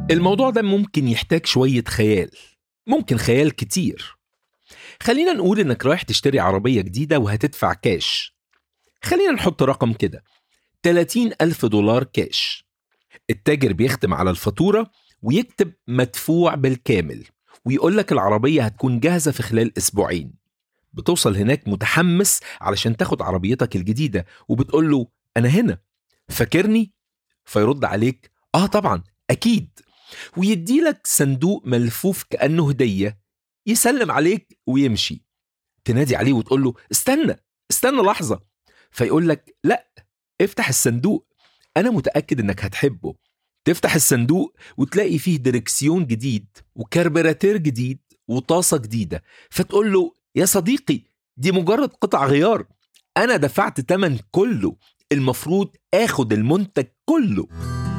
الموضوع ده ممكن يحتاج شوية خيال ممكن خيال كتير خلينا نقول انك رايح تشتري عربية جديدة وهتدفع كاش خلينا نحط رقم كده 30 ألف دولار كاش التاجر بيختم على الفاتورة ويكتب مدفوع بالكامل ويقول لك العربية هتكون جاهزة في خلال أسبوعين بتوصل هناك متحمس علشان تاخد عربيتك الجديدة وبتقول له أنا هنا فاكرني؟ فيرد عليك آه طبعا أكيد ويديلك صندوق ملفوف كأنه هدية يسلم عليك ويمشي تنادي عليه وتقول له استنى استنى لحظة فيقول لك لا افتح الصندوق أنا متأكد إنك هتحبه تفتح الصندوق وتلاقي فيه دركسيون جديد وكربراتير جديد وطاسة جديدة فتقول له يا صديقي دي مجرد قطع غيار أنا دفعت تمن كله المفروض آخد المنتج كله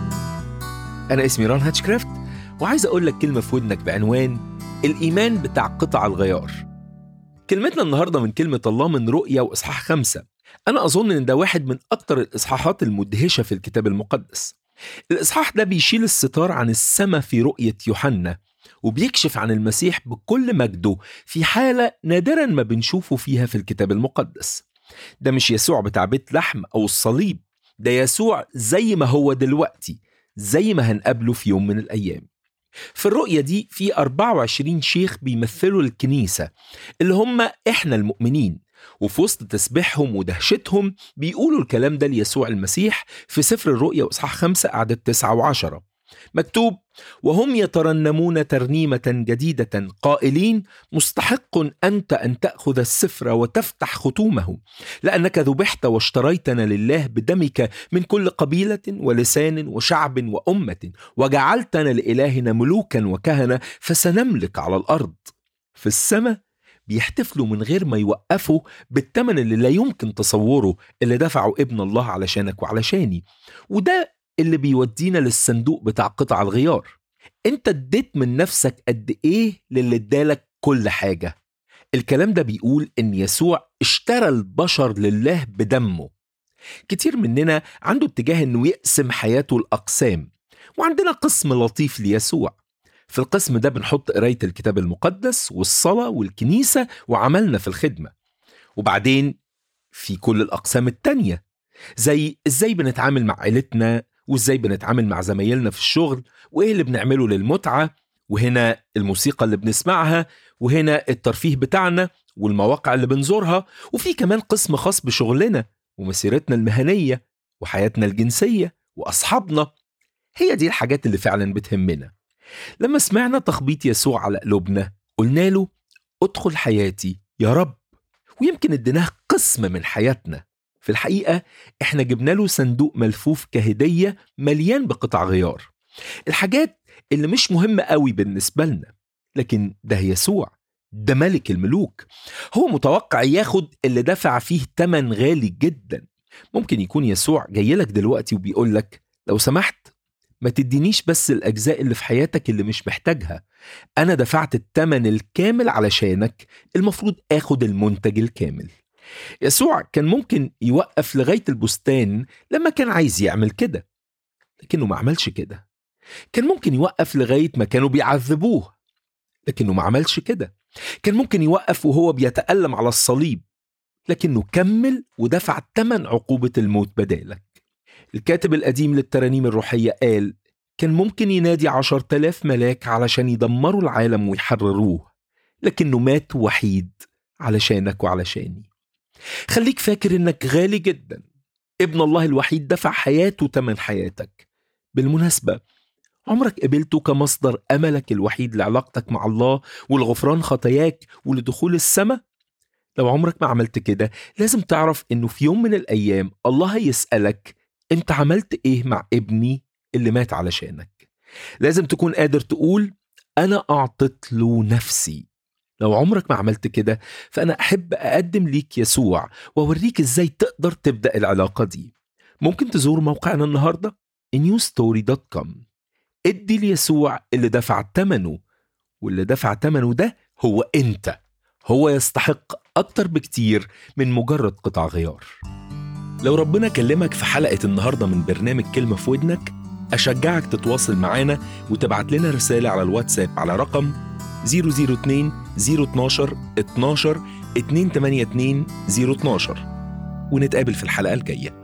أنا اسمي ران هاتشكرافت وعايز أقول لك كلمة في ودنك بعنوان الإيمان بتاع قطع الغيار كلمتنا النهاردة من كلمة الله من رؤية وإصحاح خمسة أنا أظن إن ده واحد من أكتر الإصحاحات المدهشة في الكتاب المقدس الإصحاح ده بيشيل الستار عن السماء في رؤية يوحنا وبيكشف عن المسيح بكل مجده في حالة نادرا ما بنشوفه فيها في الكتاب المقدس ده مش يسوع بتاع بيت لحم أو الصليب ده يسوع زي ما هو دلوقتي زي ما هنقابله في يوم من الأيام في الرؤية دي في 24 شيخ بيمثلوا الكنيسة اللي هم إحنا المؤمنين وفي وسط تسبيحهم ودهشتهم بيقولوا الكلام ده ليسوع المسيح في سفر الرؤيا وإصحاح خمسة أعداد تسعة وعشرة مكتوب وهم يترنمون ترنيمة جديدة قائلين مستحق أنت أن تأخذ السفر وتفتح ختومه لأنك ذبحت واشتريتنا لله بدمك من كل قبيلة ولسان وشعب وأمة وجعلتنا لإلهنا ملوكا وكهنة فسنملك على الأرض في السماء بيحتفلوا من غير ما يوقفوا بالثمن اللي لا يمكن تصوره اللي دفعه ابن الله علشانك وعلشاني وده اللي بيودينا للصندوق بتاع قطع الغيار انت اديت من نفسك قد ايه للي ادالك كل حاجة الكلام ده بيقول ان يسوع اشترى البشر لله بدمه كتير مننا عنده اتجاه انه يقسم حياته الاقسام وعندنا قسم لطيف ليسوع في القسم ده بنحط قراية الكتاب المقدس والصلاة والكنيسة وعملنا في الخدمة وبعدين في كل الأقسام التانية زي ازاي بنتعامل مع عيلتنا وازاي بنتعامل مع زمايلنا في الشغل وايه اللي بنعمله للمتعة وهنا الموسيقى اللي بنسمعها وهنا الترفيه بتاعنا والمواقع اللي بنزورها وفي كمان قسم خاص بشغلنا ومسيرتنا المهنية وحياتنا الجنسية وأصحابنا هي دي الحاجات اللي فعلا بتهمنا لما سمعنا تخبيط يسوع على قلوبنا قلنا له ادخل حياتي يا رب ويمكن اديناه قسم من حياتنا في الحقيقة احنا جبنا له صندوق ملفوف كهدية مليان بقطع غيار الحاجات اللي مش مهمة قوي بالنسبة لنا لكن ده يسوع ده ملك الملوك هو متوقع ياخد اللي دفع فيه تمن غالي جدا ممكن يكون يسوع جاي لك دلوقتي وبيقول لك لو سمحت ما تدينيش بس الأجزاء اللي في حياتك اللي مش محتاجها أنا دفعت التمن الكامل علشانك المفروض آخد المنتج الكامل يسوع كان ممكن يوقف لغاية البستان لما كان عايز يعمل كده لكنه ما عملش كده كان ممكن يوقف لغاية ما كانوا بيعذبوه لكنه ما عملش كده كان ممكن يوقف وهو بيتألم على الصليب لكنه كمل ودفع ثمن عقوبة الموت بدالك الكاتب القديم للترانيم الروحية قال كان ممكن ينادي عشر تلاف ملاك علشان يدمروا العالم ويحرروه لكنه مات وحيد علشانك وعلشاني خليك فاكر انك غالي جدا ابن الله الوحيد دفع حياته تمن حياتك بالمناسبة عمرك قبلته كمصدر أملك الوحيد لعلاقتك مع الله ولغفران خطاياك ولدخول السماء؟ لو عمرك ما عملت كده لازم تعرف انه في يوم من الأيام الله هيسألك انت عملت ايه مع ابني اللي مات علشانك لازم تكون قادر تقول أنا أعطيت له نفسي لو عمرك ما عملت كده فأنا أحب أقدم ليك يسوع وأوريك إزاي تقدر تبدأ العلاقة دي ممكن تزور موقعنا النهاردة newstory.com ادي ليسوع اللي دفع ثمنه واللي دفع ثمنه ده هو أنت هو يستحق أكتر بكتير من مجرد قطع غيار لو ربنا كلمك في حلقة النهاردة من برنامج كلمة في ودنك أشجعك تتواصل معانا وتبعت لنا رسالة على الواتساب على رقم 002 012 12 282 012 ونتقابل في الحلقة الجاية